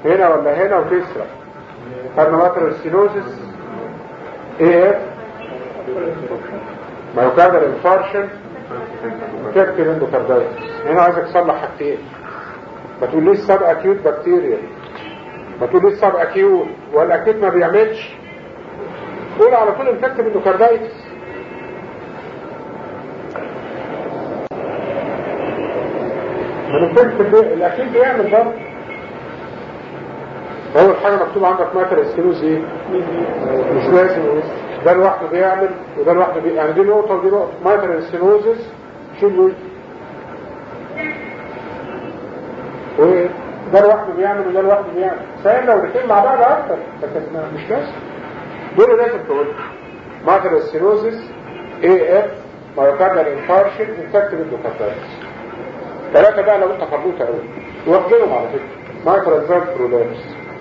هنا ولا هنا وتسرق خدنا ماتر ستينوزس ايه اف مايوكاردال انفارشن تكتب اندوكاردايتس هنا عايزك تصلح حاجتين ما تقوليش سب اكيوت بكتيريا ما تقوليش سب اكيوت والاكيوت ما بيعملش قول على طول انفكتيف اندوكاردايتس من الفكت الاكيد بيعمل برضه اول حاجه مكتوب عندك ماتر اسكلوز ايه مش لازم ده لوحده بيعمل وده لوحده بي... يعني دي نقطه ودي نقطه ماتر اسكلوزس شيل وجه وده لوحده بيعمل وده لوحده بيعمل فاهم لو الاثنين مع بعض اكتر لكن مش لازم دول لازم تقول ماتر اسكلوزس اي اف مايوكاردال انفارشن انفكتيف اندوكاردايتس ثلاثة بقى لو انت خربوطة قوي واخدينهم على فكرة مايكرو ازاز برولابس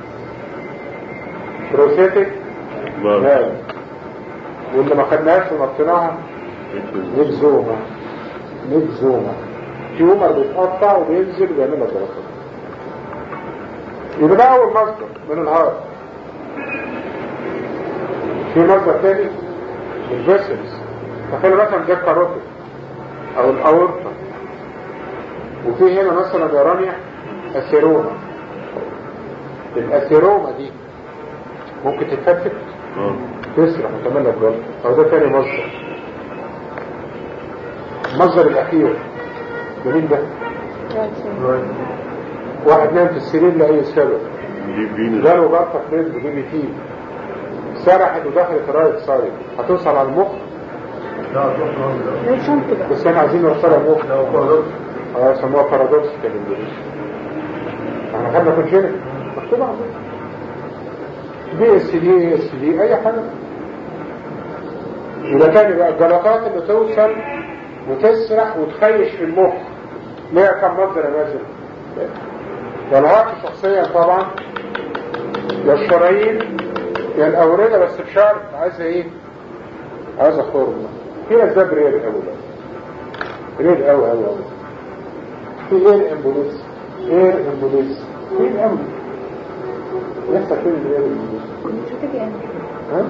بروسيتك نعم واللي ما خدناهاش ونطيناها نبزومة نبزومة تيومر بيتقطع وبينزل وبيعمل لك جلطات يبقى ده اول مصدر من الهارت في مصدر تاني الفيسلز تخيل مثلا ده الكاروتيد او الاورطه وفي هنا مثلا يا رانيا السيروما الاسيروما دي ممكن تتفتت تسرح وتعمل لك جلطه او ده تاني مصدر المصدر الاخير ده مين ده؟ واحد نام في السرير لاي سبب جاله جلطه في رجله بي بي تي سرحت ودخلت الرايت سايد هتوصل على المخ بس احنا عايزين نوصلها المخ اه يسموها بارادوكس بالانجليزي احنا خدنا كونجينيت مكتوب عندنا بي اس دي اس دي اي حاجه يبقى تاني بقى الجلطات اللي توصل وتسرح وتخيش في المخ ليها كم مصدر يا مازن والهارت شخصيا طبعا يا الشرايين يا الاورده بس بشرط عايزه ايه عايزه فورمولا في اسباب رير قوي رير قوي قوي قوي في اير امبوليس اير امبوليس فين قوي يحصل فين الاير امبوليس ها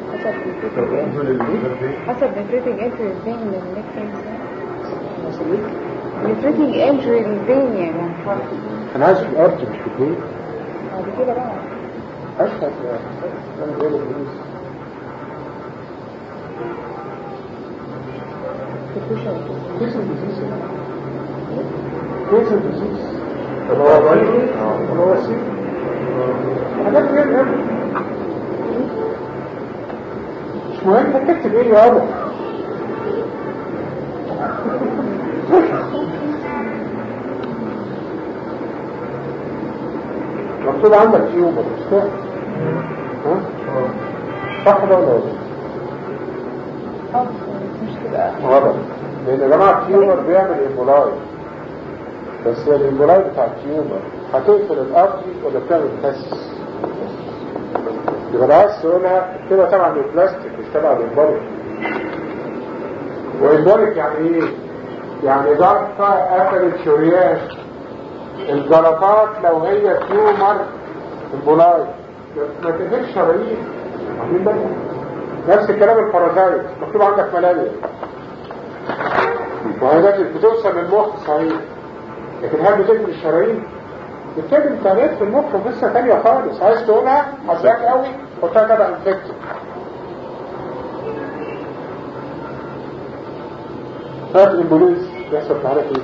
حسب نفرتك انتري الفين من النكتين نفرتك انتري الفين يعني انا عايز في الارض مش في البيت بعد كده بقى اشهد يا انا اير امبوليس كيس الديزيز كيس الديزيز الوضعي الوصي حاجات غير قوي مش مهم انك تكتب ايه يا ابو مكتوب عندك تيوبر مش كده ها صح ده ولا غلط اه مش تبقى غلط لان يا جماعه التيومر بيعمل امبولاي بس هي الامبولاي بتاع التيومر هتقفل الارضي ولا بتعمل تس يبقى لو عايز تقولها كده طبعا البلاستيك مش تبع الامبوليك وامبوليك يعني ايه؟ يعني ضغطة قفلت شريان الجلطات لو هي تيومر امبولاي ما تقفلش شرايين عاملين بالك نفس الكلام البارازايت مكتوب عندك ملاريا وهي بتوصل للمخ صحيح لكن هل بتقفل الشرايين بتعمل تغيير في المخ قصه ثانيه خالص عايز تقولها حساك قوي حطها تبع انفكتور هات الامبوليز يحصل معانا ايه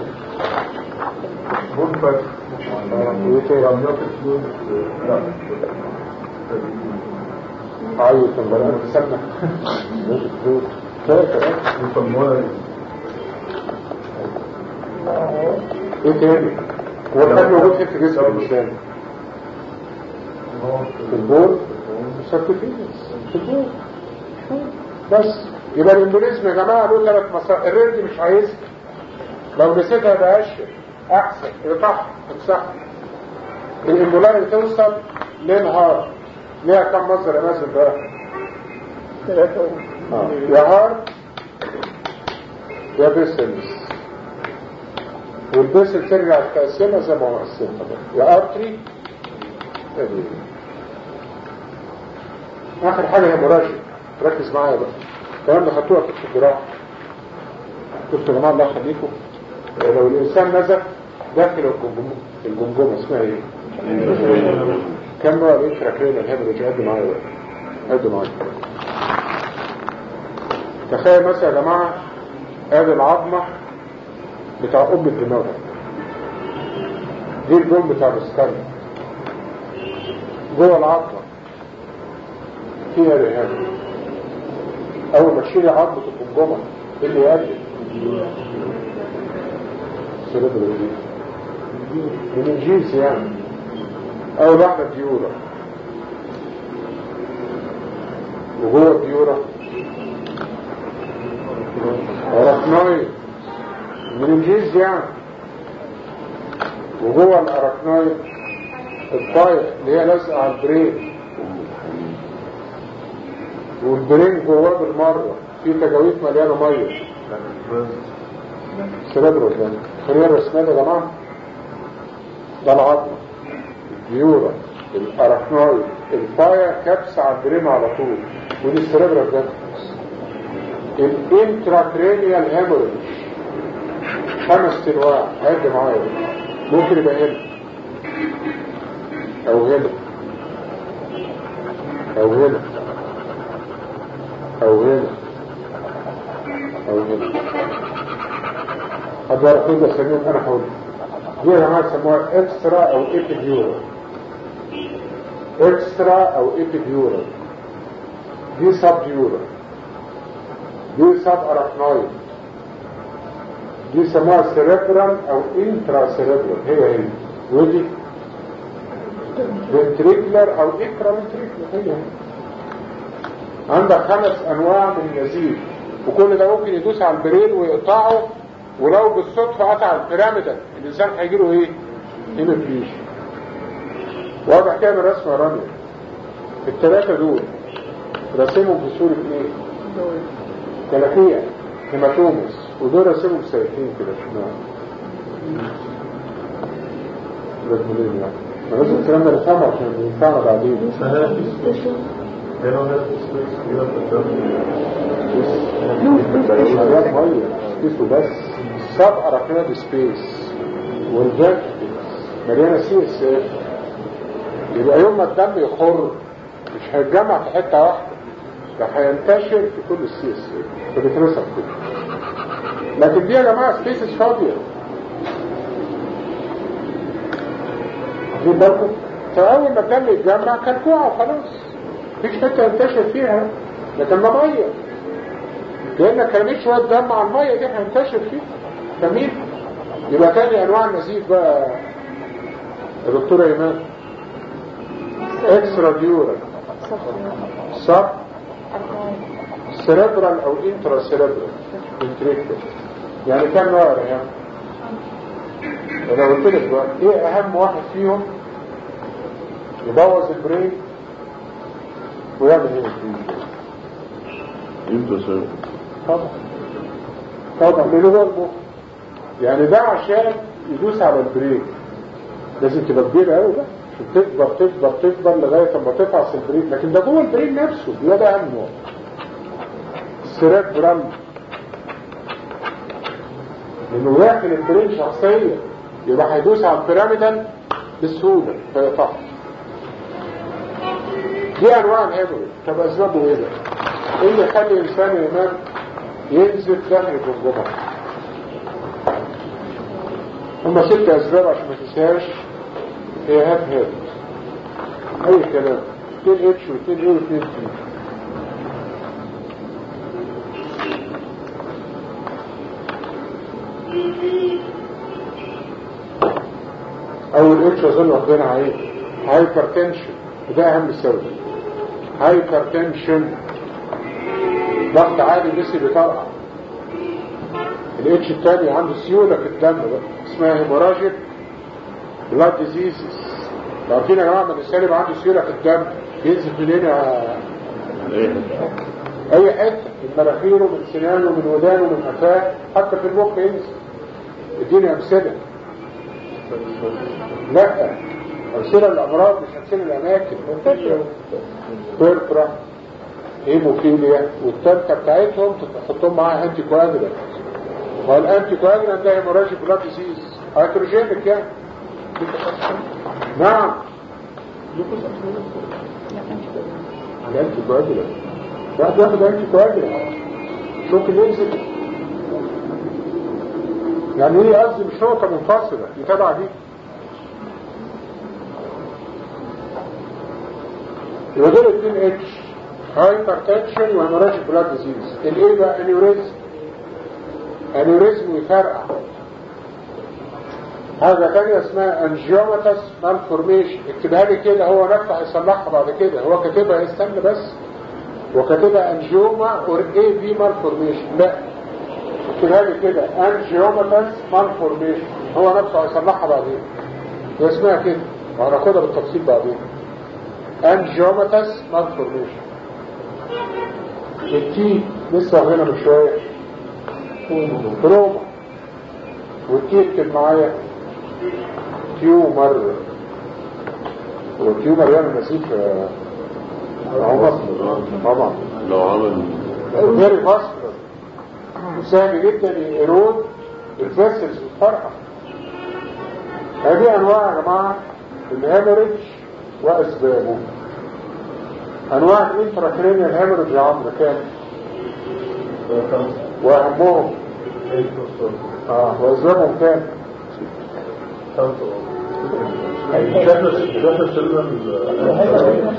منفك وايه تاني رميات الفلوس لا عيط البنات سمع فاكر يسموها ايه تاني هو الحاجة موجود في جسم الانسان في البول سبتفينس في البول بس يبقى الاندونيزم يا جماعة له ثلاث مسار الرد مش عايزها لو نسيتها يبقى اشهر احسن يطح امسحها الامبولاي اللي توصل للهار ليها كم مصدر يا مازن بقى؟ ثلاثة اه يا هار يا بيسلز والبيسل ترجع تقسمها زي ما هو قسمها بقى يا ارتري ادي اخر حاجة هي مراجع ركز معايا بقى الكلام ده خدتوها في الجراحة قلت يا جماعة الله يخليكم لو الانسان نزف داخل الجمجمة الجمجمة اسمها ايه؟ كم نوع الانتراكرين الهيموريج قد معايا بقى قد معايا تخيل مثلا يا جماعة ادي العظمة بتاع ام الدماغ دي الجون بتاع الاسكان جوه العظمة فيها رهاب اول ما تشيلي عظمة الجمجمة إيه اللي يقدم سيريبرال من الجيس يعني اول واحدة ديورة وجوه الديورة أركنويد من الجيز يعني وجوه الأركنويد الطايق اللي هي لازقة على البرين والبرين جواه بالمرة في تجاويز مليانة مية سيريبرال ده خلينا الرسمات يا جماعة ده العظمة الديورة الأركنويد الطايق كبس على البرين على طول ودي السيريبرال ده الانتراكرينيال هيموريج خمس انواع عد معايا ممكن يبقى هنا او هنا او هنا او هنا او هنا حد يعرف ايه بسميهم انا هقول دي يا جماعه يسموها اكسترا او ايبيديورال اكسترا او ايبيديورال دي سب ديورال دي سب اراكنويد دي سموها سيريبرال او انترا سيريبرال هي هي ودي فنتريكلر او اكرا فنتريكلر هي هي عندك خمس انواع من النزيف وكل ده ممكن يدوس على البرين ويقطعه ولو بالصدفة قطع البيراميدال الانسان هيجيله ايه؟ هيموفيش واضح كده من الرسمة يا رانيا الثلاثة دول رسمهم في صورة ايه؟ ثلاثية هيماتومس ودول رسمهم سيئتين كده شنو رجلين يعني ما لازم الكلام ده نفهمه عشان ينفعنا بعدين They don't have to switch to the حاجات مية سبيس وبس سب اراكناد سبيس والجاك مليانة سي اس اف يبقى يوم ما الدم يخر مش هيتجمع في حتة واحدة ده هينتشر في كل السي اس اف فبيترسب كده لكن دي يا جماعة سبيسز فاضية دي برضه فأول ما الدم يتجمع كالكوعة وخلاص مفيش حتة ينتشر فيها لكن ده مية لأنك رميت شوية دم على المية دي هينتشر فيها جميل يبقى تاني أنواع النزيف بقى يا دكتورة إيمان اكسترا ديورال سب سيريبرال أو انترا سيريبرال انتريكتر يعني كم نوع يا ريان؟ انا قلت لك بقى ايه اهم واحد فيهم يبوظ البرين ويعمل ايه البرين Into so. طبعا طبعا لانه هو المخ يعني ده عشان يدوس على البريك لازم تبقى كبيرة قوي بقى عشان تكبر تكبر تكبر لغاية ما تفعص البريك لكن ده جوه البريك نفسه ده ده اهم نوع السيرات برام لانه داخل البريك شخصيا يبقى هيدوس على البيراميدال بسهولة فيقطعه دي انواع الهيموريج طب اسبابه ايه ده؟ ايه اللي يخلي الانسان ينام ينزل داخل الجمجمة هما ست اسباب عشان ما تنساش هي هاب هاب اي كلام 2 اتش و2 اي و2 تي اول اتش اظن واخدينها عليه هايبر تنشن وده اهم سبب هايبر تنشن ضغط عالي جسمي بيطرقع الاتش الثاني عنده سيولة في الدم بقى اسمها هيموراجيك بلاد ديزيزز لو عارفين يا جماعة من الانسان يبقى عنده سيولة في الدم بينزل منين يا- اي حته من مناخيره من سنانه من ودانه من قفاه حتى في المخ ينزل اديني امثله لا أمثلة الأمراض مش أمثلة الأماكن بيربرا هيموفيليا والتالتة بتاعتهم تحطهم معاها انتي كواجرانت ما الانتي كواجرانت ده هيموراجي بلاد ديزيز هيتروجينيك يعني نعم الانتي كواجرانت واحد بياخد انتي كواجرانت ممكن ينزل يعني ايه قصدي مش نقطة منفصلة دي تبع دي يبقى دول اتنين اتش هايبر تنشن وهيموراجيك بلاد ديزيز الايه بقى انيوريزم انيوريزم ويفرقع حاجة تانية اسمها انجيوماتس مالفورميشن اكتبها لي كده هو نفع يصلحها بعد كده هو كاتبها استنى بس وكاتبها انجيوما اور اي بي مالفورميشن لا اكتبها لي كده انجيوماتس مالفورميشن هو نفسه هيصلحها بعدين هي اسمها كده وهناخدها بالتفصيل بعدين انجيوماتس مالفورميشن التي لسه هنا من شويه تروما والتي اكتب معايا تيومر والتيومر يعمل نسيج عمر طبعا لو عمل فيري فاسكولار سهل جدا يرود الفيسلز والفرقة هذه انواع يا جماعة الهيموريج واسبابه انواع الانتراكرينيال هيموريج يا عمرو كام واهمهم اه واسبابهم كام شكل شكل السلم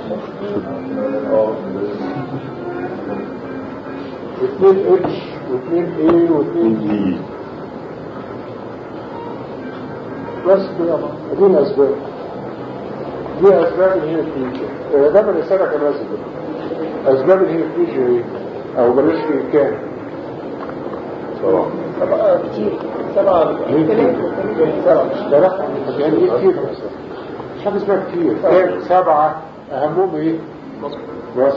اثنين اتش واثنين اي واثنين دي بس كده دي الاسباب دي اسباب الهيموفيجيا ده من الرساله كان لازم اسباب الهيموفيجيا ايه او بلاش في كام سبعة كتير سبعة ثلاثة يعني ايه كتير مثلا مش حاجة اسمها كتير كام سبعة اهمهم ايه بس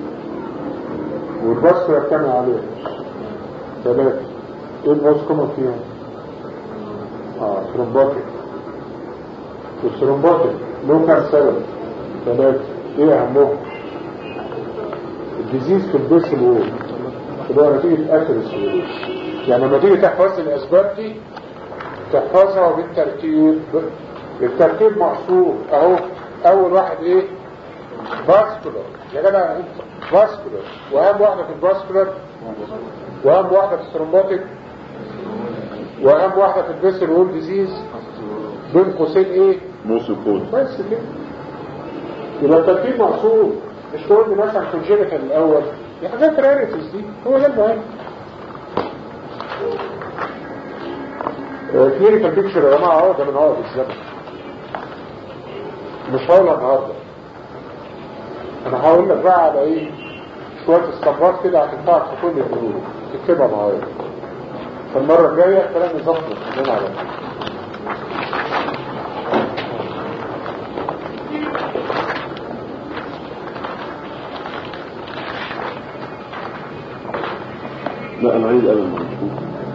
والبصر يجتمع عليه ثلاثة ايه الموست كومن فيهم اه ثرومباتيك والثرومباتيك لوكال سبب ثلاثة ايه اهمهم الديزيز في البيس الوول اللي هو نتيجة اثر السيول يعني لما تيجي تحفظ الاسباب دي تحفظها بالترتيب الترتيب محصور اهو اول واحد ايه فاسكولار يا جدع انت فاسكولار واهم واحده في الفاسكولار واهم واحده في الثرومباتيك واهم واحده في البيسل وول ديزيز بين قوسين ايه موسم كود بس كده يبقى الترتيب محصور مش تقول لي مثلا كونجينيتال الاول دي حاجات راريتيز دي هو ده المهم كلينيكال بيكتشر يا جماعه اهو ده من عقد الزمن مش هقولها النهارده انا هقول لك بقى على ايه شويه استنباط كده هتنفعك في كل الدروس تكتبها معايا فالمره الجايه كلام يظبط كلنا على لا انا عايز قبل ما نشوف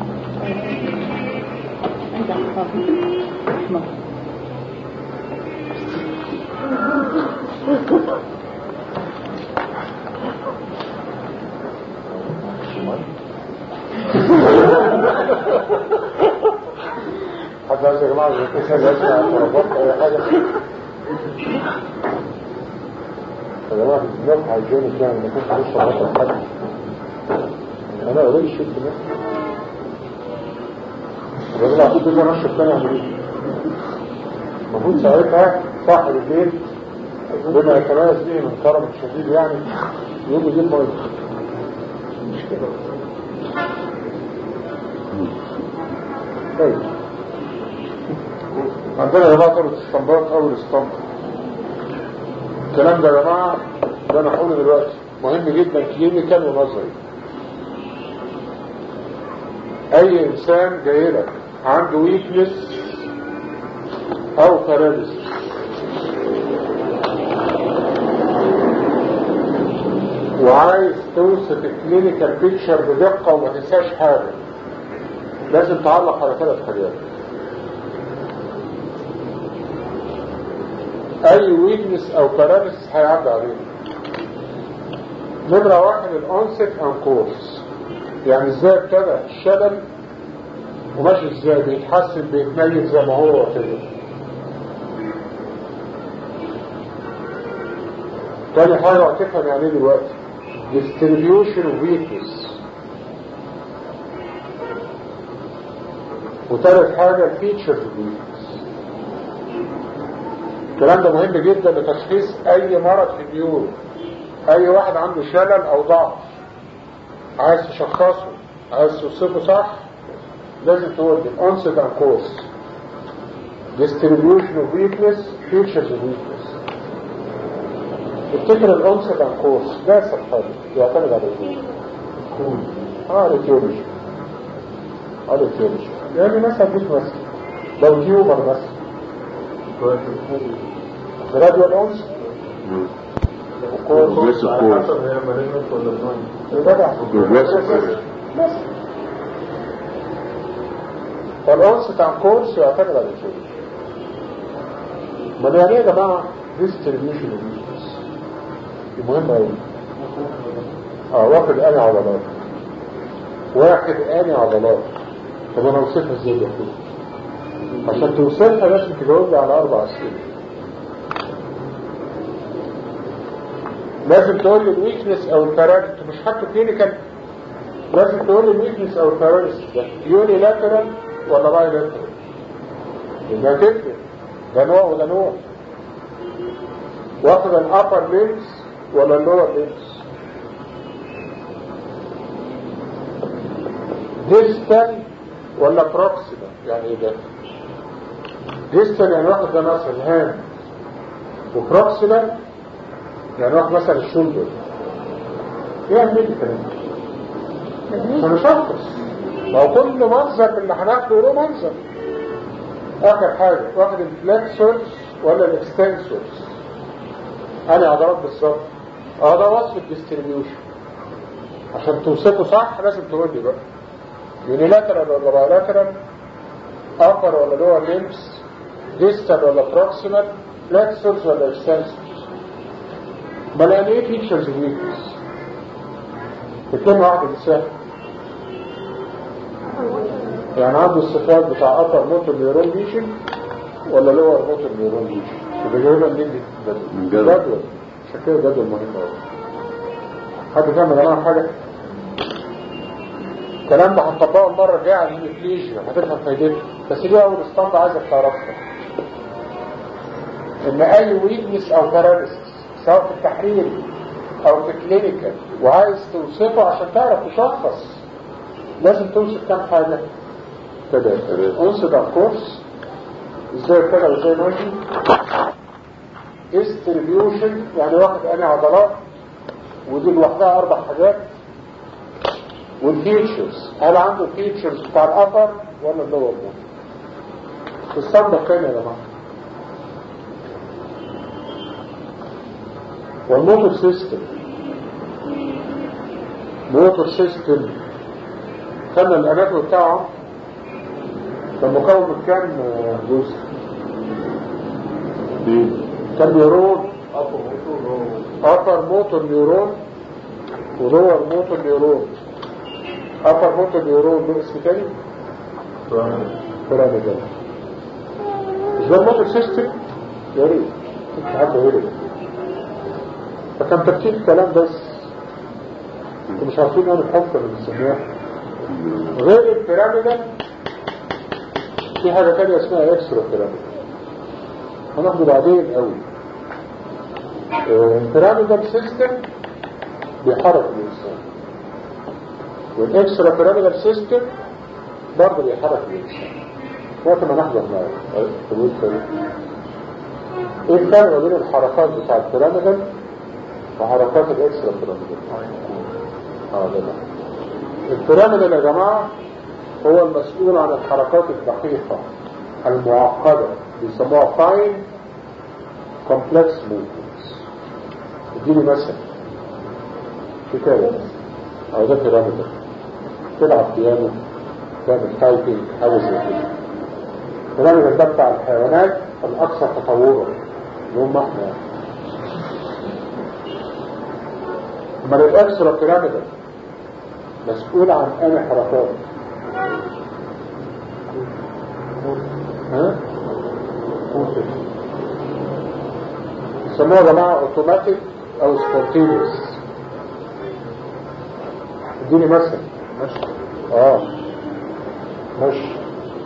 حتى يا جماعه زي كده يسمع طلبات اي حاجه يا جماعه الناس عايزين يعني ما كنتش لسه عارف حد انا اوريدي شفت ده الراجل عطيت ده نشر تاني اعمل ايه المفروض ساعتها صاحب البيت بما يتميز به من كرم شديد يعني يقوم يجيب ميه مش كده طيب عندنا يا جماعه طرق استنباط اول استنباط الكلام ده يا جماعه ده انا هقوله دلوقتي مهم جدا كلينيكال ونظري اي انسان جاي لك عنده ويكنس او باراليسيس وعايز توصف الكلينيكال بيكتشر بدقه وما تنساش حاجه لازم تعلق على ثلاث حاجات اي ويكنس او باراليسيس هيعدي عليه نمرة واحد الانست ان كورس يعني ازاي ابتدى الشلل وماشي ازاي بيتحسن بيتميز زي ما هو كده تاني حاجة هتفهم يعني ايه دلوقتي distribution of weakness وتالت حاجة features of weakness الكلام ده مهم جدا لتشخيص اي مرض في النيورو اي واحد عنده شلل او ضعف عايز تشخصه عايز توصفه صح لازم تقول لي onset and course distribution of weakness features of weakness افتكر الانست and course ده سبحانه يعتمد على ايه اه الاتيولوجي اه الاتيولوجي يعني مثلا ديك مثلا لو تيومر مثلا جراديوال انست Progressive وكورس course. حسب هي مالجنت ولا بناين جدع Progressive course. بس فالأنس عن كورس يعتمد على الجيل ما يعني ايه يا جماعة distribution of weakness دي مهمة أوي اه واخد آني عضلات واخد آني عضلات طب أنا أوصفها ازاي ده كده عشان توصفها لازم تجاوب لي على أربع أسئلة لازم تقول لي الويكنس أو الباراليس أنت مش حاطه كلينيكال لازم تقول لي الويكنس أو الباراليس ده يوني لاترال ولا باي لاترال يبقى تفرق ده نوع وده نوع واخد الابر لينس ولا اللور لينس ديستال ولا بروكسيمال يعني ايه ده ديستال يعني واخد ده مثلا الهام وبروكسيمال يعني واخد مثلا الشولدر يعمل ايه الكلام ده هنشخص ما هو كل منظر من اللي هناخده له منظر اخر حاجة واخد الفلكسورز ولا الاكستنسورز انا عضلات بالظبط اه ده وصف الديستريبيوشن عشان توصفه صح لازم تقول لي بقى يونيلاترال ولا بايلاترال ابر ولا لور ليمس ديستال ولا بروكسيمال فلكسورز ولا اكستنسورز امال يعني ايه فيتشرز ويكنس كلمة واحدة بالسهل يعني عنده الصفات بتاع upper motor neuron lesion ولا lower motor neuron lesion يبقى جايبها منين دي؟ من جدول جدول. جدول عشان كده جدول مهم قوي حد فاهم يا جماعه حاجه؟ الكلام ده هنطبقه المره الجايه على الهيموفليجيا هتفهم فايدته بس دي اول اسطمبه عايزك تعرفها ان اي ويكنس او باراليسيس سواء في التحرير او في كلينيكال وعايز توصفه عشان تعرف تشخص لازم توصف كام حاجه ثلاثه انصد على الكورس ازاي ابتدى وازاي ماشي ديستريبيوشن يعني واخد اني عضلات ودي لوحدها اربع حاجات والفيتشرز هل عنده فيتشرز بتاع الابر ولا اللور في الصندوق كام يا جماعه والموتور سيستم موتور سيستم خدنا الاناتومي بتاعه كان مكون من كام جزء كان نيورون upper motor neuron ولور موتور نيورون upper motor neuron له اسم تاني بيراميدال مش ده الموتور سيستم يا ريت كنت حد يقول لي. فكان ترتيب الكلام بس انتوا مش عارفين انا الحفظ اللي بنسميها غير البيراميدال في حاجة تانية اسمها اكسترا بيراميدال هناخده بعدين قوي البيراميدال سيستم بيحرك الانسان والاكسترا بيراميدال سيستم برضه بيحرك الانسان وقت ما نحضر معاه تقول كده ايه الفرق ما بين الحركات بتاع البيراميدال وحركات الاكسترا بيراميدال اه ده ده. البيراميدال يا جماعه هو المسؤول عن الحركات الدقيقه المعقده بيسموها فاين كومبلكس موفمنتس اديني مثل كتابة او ده بيراميدال تلعب بيانو تعمل تايبنج حاجه زي كده البيراميدال ده بتاع الحيوانات الاكثر تطورا اللي هم احنا يعني امال الاكسترا بيراميدال مسؤول عن انهي حركات ها يسموها يا جماعه اوتوماتيك او سبونتينيوس اديني مثل اه ماشي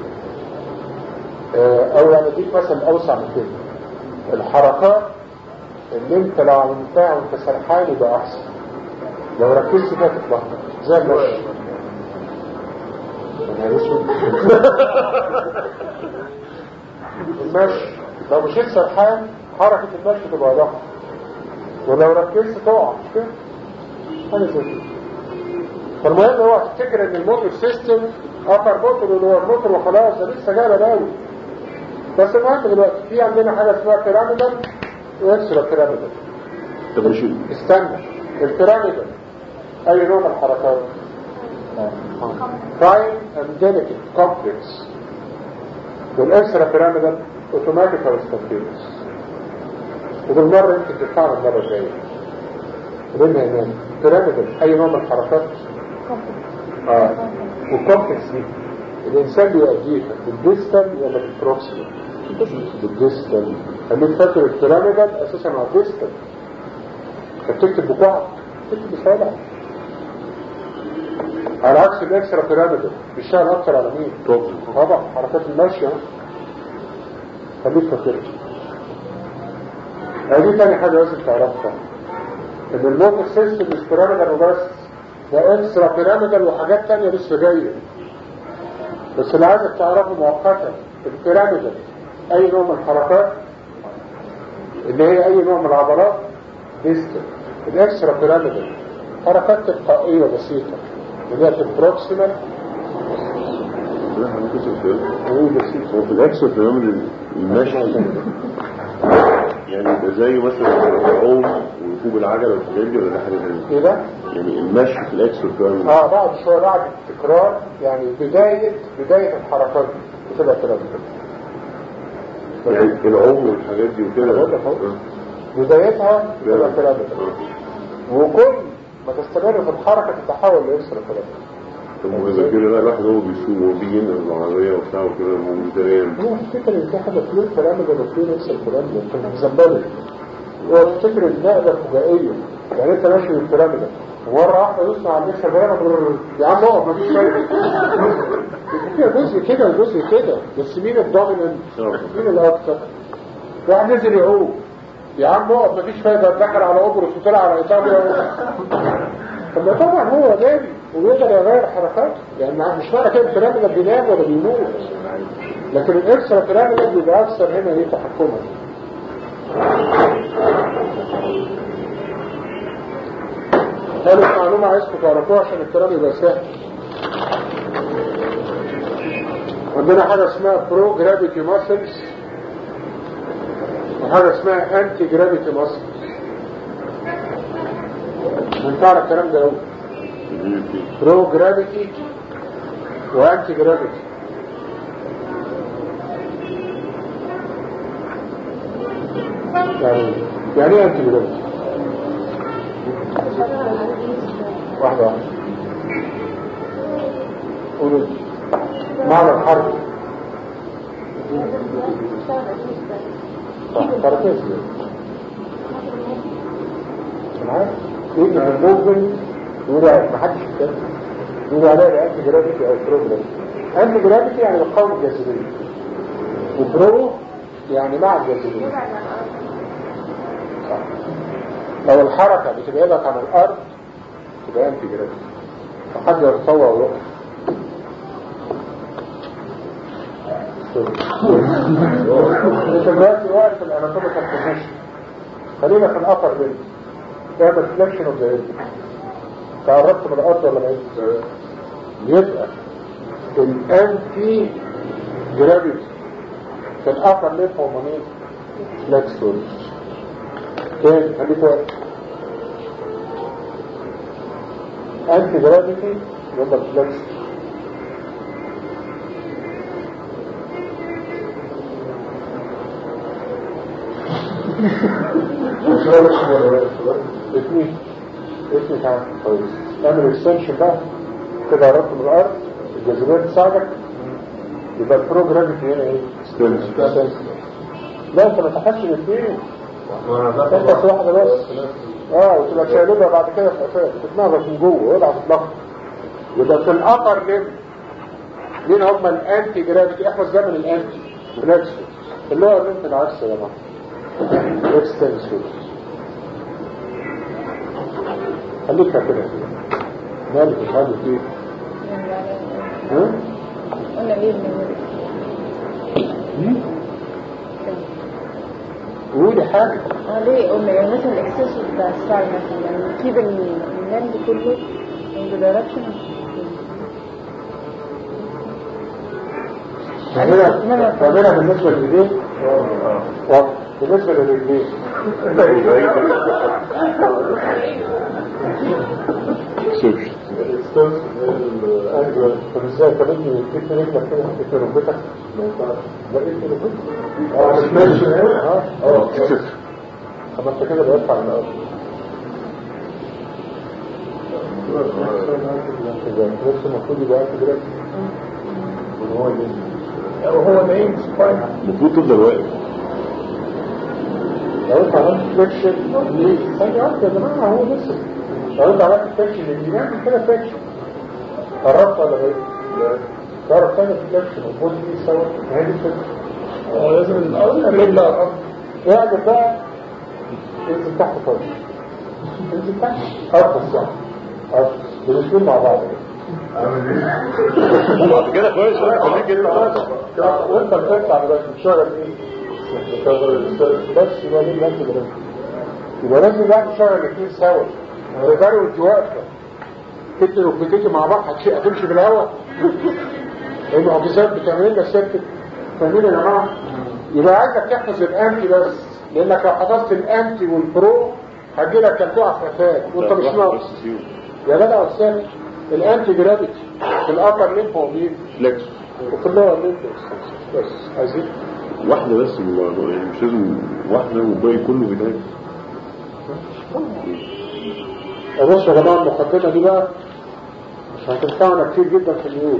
آه، او يعني اديك مثل اوسع من كده الحركات اللي انت لو عملتها وانت سرحان يبقى احسن لو ركزت فيها تتلخبط زي المشي أنا اسود. المشي لو مشيت سرحان حركة المشي تبقى ضغط ولو ركزت تقع مش كده؟ حاجة زي كده فالمهم هو تفتكر ان الموتور سيستم ابر موتور ولور موتور وخلاص ده لسه جاي بلاوي بس المهم دلوقتي في عندنا حاجه اسمها بيراميدال واكسترا بيراميدال طب مش استنى البيراميدال اي نوع من الحركات تايم اند ديليكت كومبلكس والاكسترا بيراميدال اوتوماتيك او سبونتينيوس وبالمره يمكن تدفعنا المره الجايه قلنا هناك بيراميدال اي نوع من الحركات اه والكومبلكس دي الانسان بيؤديها بالديستال ولا بالبروكسيمال بالديستال خليك فاكر البيراميدال اساسا على الديستال فبتكتب بكعب تكتب بسرعه على عكس الاكسترا بيراميدال بيشتغل اكتر على مين؟ طبعا حركات المشي ها خليك فاكرها دي تاني حاجه لازم تعرفها ان الموتور سيستم مش بيراميدال وبس ده اكسترا بيراميدال وحاجات تانية لسه جايه بس اللي عايزك تعرفه مؤقتا البيراميدال اي نوع من الحركات اللي هي اي نوع من العضلات ديستال الاكسترا بيراميدال حركات تلقائيه بسيطه اللي هي في البروكسيمال لا انا كنت بسأل وهي بسيطه هو في الاكسر تمام المشي يعني يبقى زي مثلا العوم وركوب العجله والحاجات دي ولا ده حاجه ثانيه؟ ايه ده؟ يعني المشي في الاكسر تمام اه بعد شويه بعد التكرار يعني بدايه بدايه الحركات دي بتبقى بيراميدال يعني العوم والحاجات دي وكده بقول لك أهو. بدايتها تبقى بيراميدال وكل ما تستمر في الحركه تتحول لاكسترا بيراميدال طب ما اذا كده لا الواحد هو بيسوق وهو بيجي ينقل العربيه وبتاع وكده ممتلئ هو الفكرة ان في حاجة فلوس بيراميدال وفلوس اكسترا بيراميدال انت بتزبله هو الفكرة النقلة فجائية يعني انت ماشي بالبيراميدال ومرة واحدة يصنع على الاكسترا بيراميدال يا عم اقف مفيش فايدة فيها جزء كده وجزء كده بس مين الدوميننت؟ مين الاكثر؟ واحد نزل يعوم يا عم اقف مفيش فايدة دخل على قبرص وطلع على ايطاليا طب ما طبعا هو نادي ويقدر يغير حركاته يعني مش معنى كده البيراميدال بينام ولا بيموت لكن الاكسترا بيراميدال بيبقى اكثر هنا ايه تحكما ثالث معلومة عايزكم تعرفوها عشان الكلام يبقى سهل عندنا حاجة اسمها برو جرافيتي ماسلز وحاجة اسمها انتي جرافيتي ماسلز منتعرف الكلام ده اهو برو جرافيتي وانتي جرافيتي يعني يعني ايه انتي جرافيتي واحدة واحدة قولوا لي. معنى الحرف صح تركيز انا عارف يجي في الموفمنت يقولوا ما حدش يتكلم يقولوا عليها انتي جرافيتي او برو جرافيتي انتي جرافيتي يعني بتقاوم الجاذبيه وبرو يعني مع الجاذبيه صح لو الحركه بتبعدك عن الارض تبقى انتي جرافيتي فحد يتطوع ويقف انت دلوقتي واقف في الاناتوميكال بوزيشن خلينا في الابر بيلد تعمل فليكشن اوف ذا تعرفت من الارض ولا ما يبقى الانتي جرافيتي في الابر ليب هو مين فليكسور تاني خليك واقف انتي جرافيتي يبقى فليكسور اثنين اثنين تعال كويس اعمل اكستنشن بقى كده قربت من الارض الجاذبيه تساعدك يبقى البرو جرافيتي هنا ايه؟ ستنس لا انت ما تحسش الاثنين انت في واحده بس اه وتبقى شايلبها بعد كده في قفاك تتنغص من جوه ويلعب تتلخبط يبقى في الابر ليم مين هم الانتي جرافيتي احفظ ده من الانتي بالعكس اللي هو الليمف العكس يا جماعه اكستنسور خليك كده مالك مش عارف ايه ها؟ قلنا ليه الميموري قولي حاجه اه ليه قلنا يعني مثلا الاكسس بتاع الساعة مثلا يعني نسيب اللاند كله in the direction تعملها تعملها بالنسبه للايدين واضح. بالنسبه للرجلين سيرش ايوه طب ازاي طب انت كنت رجلك كده كنت ركبتك لا انت ركبتك اه مش ماشي اه اه صفر طب انت كده بقيت على الارض بس المفروض يبقى انت دلوقتي وهو وهو نايم سباين المفروض تفضل واقف لو انت عملت فليكشن ليه؟ ثانية واحدة يا جماعة هو لسه لو انت عملت فليكشن للجنان اعمل كده فليكشن قربت ولا بعيد؟ تعرف تعمل فليكشن وتبص فيه سوا هي دي الفكرة هو لازم الأرض الرجل على الأرض اعمل بقى انزل تحت خالص انزل تحت أرقص صح أرقص بنشتغل مع بعض كده كويس خليك كده وانت بتطلع دلوقتي بتشتغل ايه؟ بس يبقى ليه لازم لازم يبقى لازم بقى نشتغل الاثنين سوا تقدروا وانت واقفه كنت ركبتيكي مع بعض هتشي هتمشي بالهواء المعجزات بتعمل لنا سيركت فاهمين يا جماعه؟ يبقى عايزك تحفظ الانتي بس لانك لو حفظت الانتي والبرو هتجي لك كان تقع في قفاك وانت مش ناقص يا جدع استاذ الانتي جرافيتي في الابر ليمف ومين فليكس وفي اللور ليمف بس عايزين واحدة بس من الموضوع يعني مش لازم واحدة والباقي كله هناك بصوا يا جماعه المقدمه دي بقى مش هتنفعنا كتير جدا في اليوم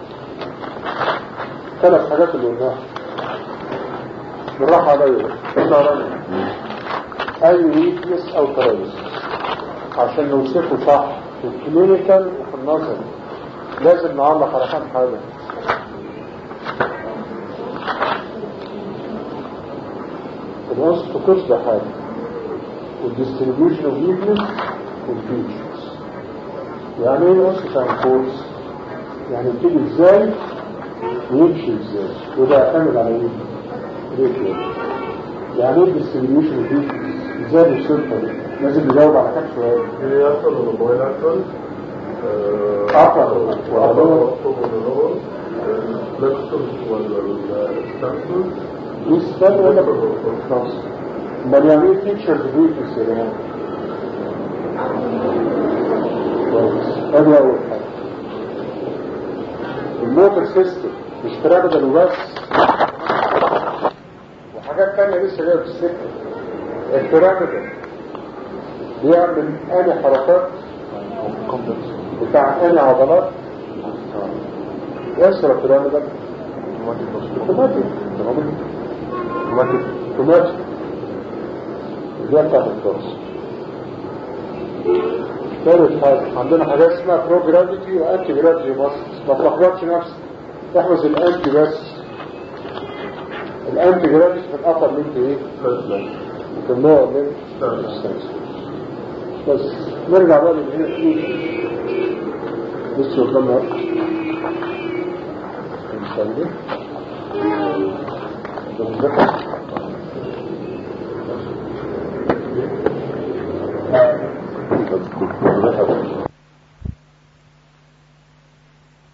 ثلاث حاجات اللي قلناها بالراحه عليا قلنا رنا اي ويكنس او ترايس عشان نوصفه صح في الكلينيكال وفي النظر لازم نعلق على كام حاجه الوصف كل ده حاجه والديستريبيوشن اوف ويكنس والفيتشرز يعني ايه الوصف عن كورس يعني بتيجي ازاي ويمشي ازاي وده يعتمد على ايه ليه كده يعني ايه الديستريبيوشن اوف ويكنس ازاي بيوصفها دي لازم نجاوب على كام سؤال هي أصل الموبايل أكتر أكتر. وأكتر الفلكسور ولا الستانسور يستاهل ولا خلاص امال يعني ايه فيتشرز ويكنس يا جماعه كويس ادي اول حاجه الموتور سيستم مش بيراميدال وبس وحاجات تانية لسه جايه في السكه البيراميدال بيعمل اني حركات بتاع اني عضلات يسرى البيراميدال اوتوماتيك اوتوماتيك اوتوماتيك دي بتاعت الكورس ثالث حاجة عندنا حاجات اسمها برو جرافيتي وانتي جرافيتي ماسكس ما تلخبطش نفسك احفظ الانتي بس الانتي جرافيتي في الأثر اللي انت ايه في النوع اللي انت بس نرجع بقى للهنا لسه قدامنا وقت نصلي نذكر